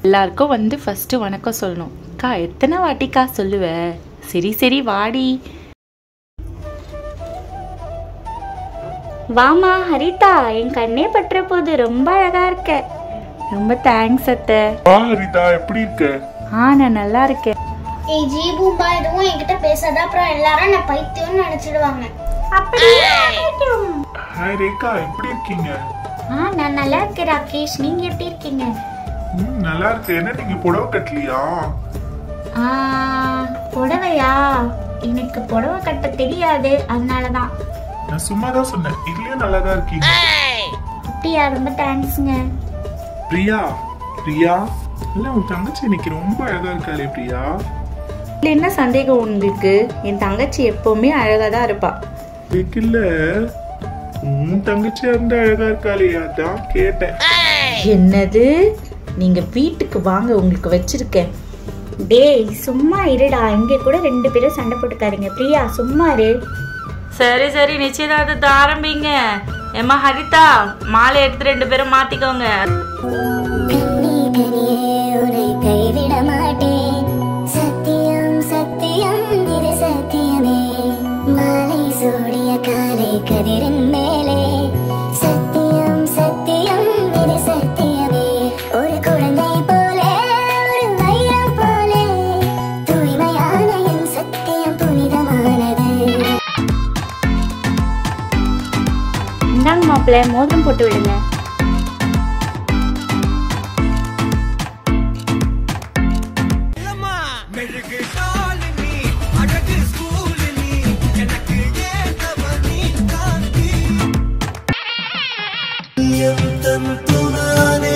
எல்லாருக்கும் வந்து ஃபஸ்ட்டு வணக்கம் சொல்லணும் அக்கா எத்தனை வாட்டிக்கா சொல்லுவ சரி சரி வாடி வாமா ஹரிதா என் கண்ணே பற்ற போது ரொம்ப அழகா இருக்க ரொம்ப தேங்க்ஸ் அத்தை வா ஹரிதா எப்படி இருக்க ஆ நான் நல்லா இருக்கேன் ஏய் ஜீபூம்பா எதுவும் என்கிட்ட பேசாத அப்புறம் எல்லாரும் நான் பைத்தியம்னு நினைச்சிடுவாங்க ஹாய் ரேகா எப்படி இருக்கீங்க ஆ நான் நல்லா இருக்கேன் ராகேஷ் நீங்க எப்படி இருக்கீங்க ம் நல்லா இருக்கு என்ன நீங்க புடவை கட்டலையா ஆ புடவையா எனக்கு புடவை கட்ட தெரியாது அதனால தான் நான் சும்மா தான் சொன்னேன் இதுலயும் நல்லா தான் இருக்கீங்க அப்படியா ரொம்ப தேங்க்ஸ்ங்க பிரியா பிரியா இல்ல உன் தங்கச்சி இன்னைக்கு ரொம்ப அழகா இருக்காளே பிரியா இல்லை என்ன சந்தேகம் உங்களுக்கு என் தங்கச்சி எப்பவுமே அழகாக தான் இருப்பா இதுக்கு இல்ல உன் தங்கச்சி அந்த அழகா இருக்காளே அதான் கேட்டேன் என்னது நீங்க வீட்டுக்கு வாங்க உங்களுக்கு வச்சிருக்கேன் டேய் சும்மா இருடா இங்க கூட ரெண்டு பேரும் சண்டை போட்டுக்காதீங்க பிரியா சும்மா இரு சரி சரி நிச்சயதார்த்தத்தை ஆரம்பிங்க ஏம்மா ஹரிதா மாலை எடுத்து ரெண்டு பேரும் மாத்திக்கோங்க கண்ணி கனியே உன்னை கைவிட மாட்டேன் சத்தியம் சத்தியம் இது சத்தியமே மாலை சூடிய காலை கதிரின் மேலே சத்தியம் சத்தியம் இது சத்தியமே ஒரு குழந்தை போல ஒரு வைரம் போல தூய்மையான என் சத்தியம் புனிதமானது இந்தாங்க மாப்பிள்ள மோதிரம் போட்டு விடுங்க மெழுகு காலனி அழகு ஸ்கூலினி எனக்கு ஏத்தவனி காந்தி எந்தன் துணானே